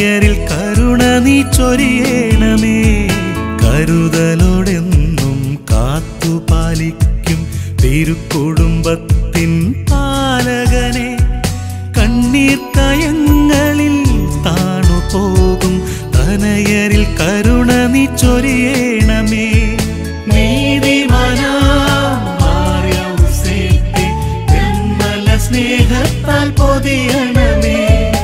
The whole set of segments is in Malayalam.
തനയരിൽ കരുണ നീ ചൊരിയണമേ കരുതലോടെന്നും കാത്തുപാലിക്കും തിരുക്കുടുംബത്തിൻ പാലകനെ കണ്ണീർ കയങ്ങളിൽ താണു പോകും തനയരിൽ കരുണ നീ ചൊരിയണമേ നീതിമാനാം മാർയൗസേപ്പേ, നിർമ്മല സ്നേഹത്താൽ പൊതിയണമേ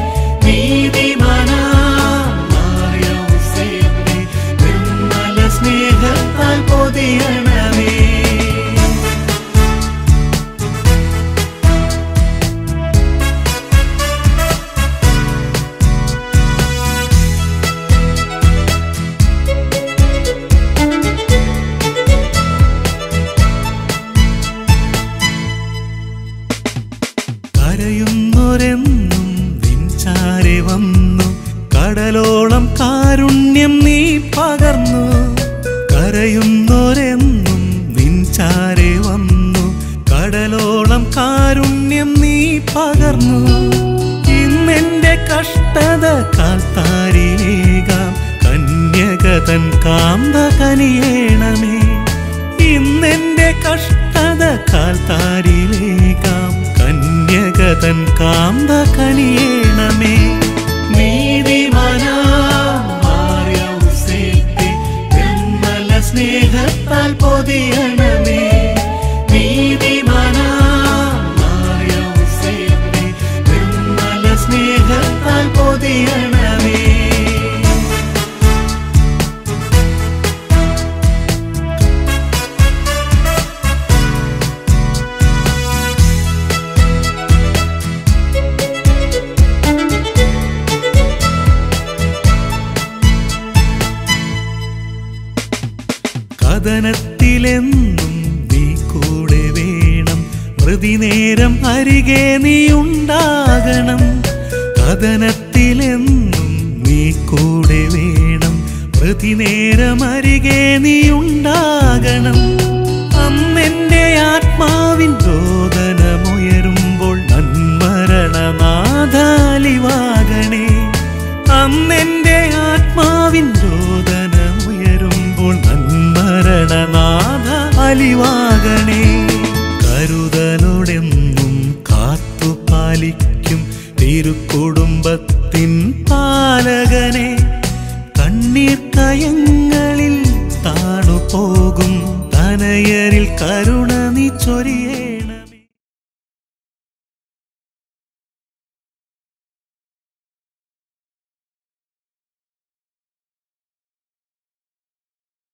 നീതിമാനാം മാർയൗസേപ്പേ, നിർമ്മല സ്നേഹത്താൽ പൊതിയണമേ കരയുന്നൊരെന്നും നിൻചാരെ വന്നു കടലോളം കാരുണ്യം നീ പകർന്നു കരയുന്നൊരെന്നും നിൻചാരെ വന്നു കടലോളം കാരുണ്യം നീ പകർന്നു ഇന്നെന്റെ കഷ്ടത കാൽത്താരിലേകാം കന്യകതൻ കാന്ത കനിയേണമേ ഇന്നെന്റെ കഷ്ടത കാൽത്താരിലേകാം കന്യകതൻ കാന്ത കനിയേണമേ നീതിമാനാം മാർയൗസേപ്പേ, നിർമ്മല സ്നേഹത്താൽ പൊതിയണമേ നീതിമാനാം മാർയൗസേപ്പേ, നിർമ്മല സ്നേഹത്താൽ പൊതിയണമേ കഥനത്തിലെന്നും നീ കൂടെ വേണം പ്രതിനേരം അരികെ നീ ഉണ്ടാകണം കഥനത്തിലെന്നും നീ കൂടെ വേണം പ്രതിനേരം അരികെ നീ ഉണ്ടാകണം അന്നെന്റെ ആത്മാവിൻ രോദനമുയരുമ്പോൾ നന്മരണനാഥാലിവാകണേ അന്നെന്റെ ആത്മാവിൻ രോദനമുയരുമ്പോൾ നന്മരണനാഥ അലിവാകണേ കരുതലോടെന്നും കാത്തുപാലിക്കും തിരുക്കുടുംബത്തിൻ പാലകനെ കണ്ണീർ കയങ്ങളിൽ താണു പോകും തനയരിൽ കരുണ നീ ചൊരിയ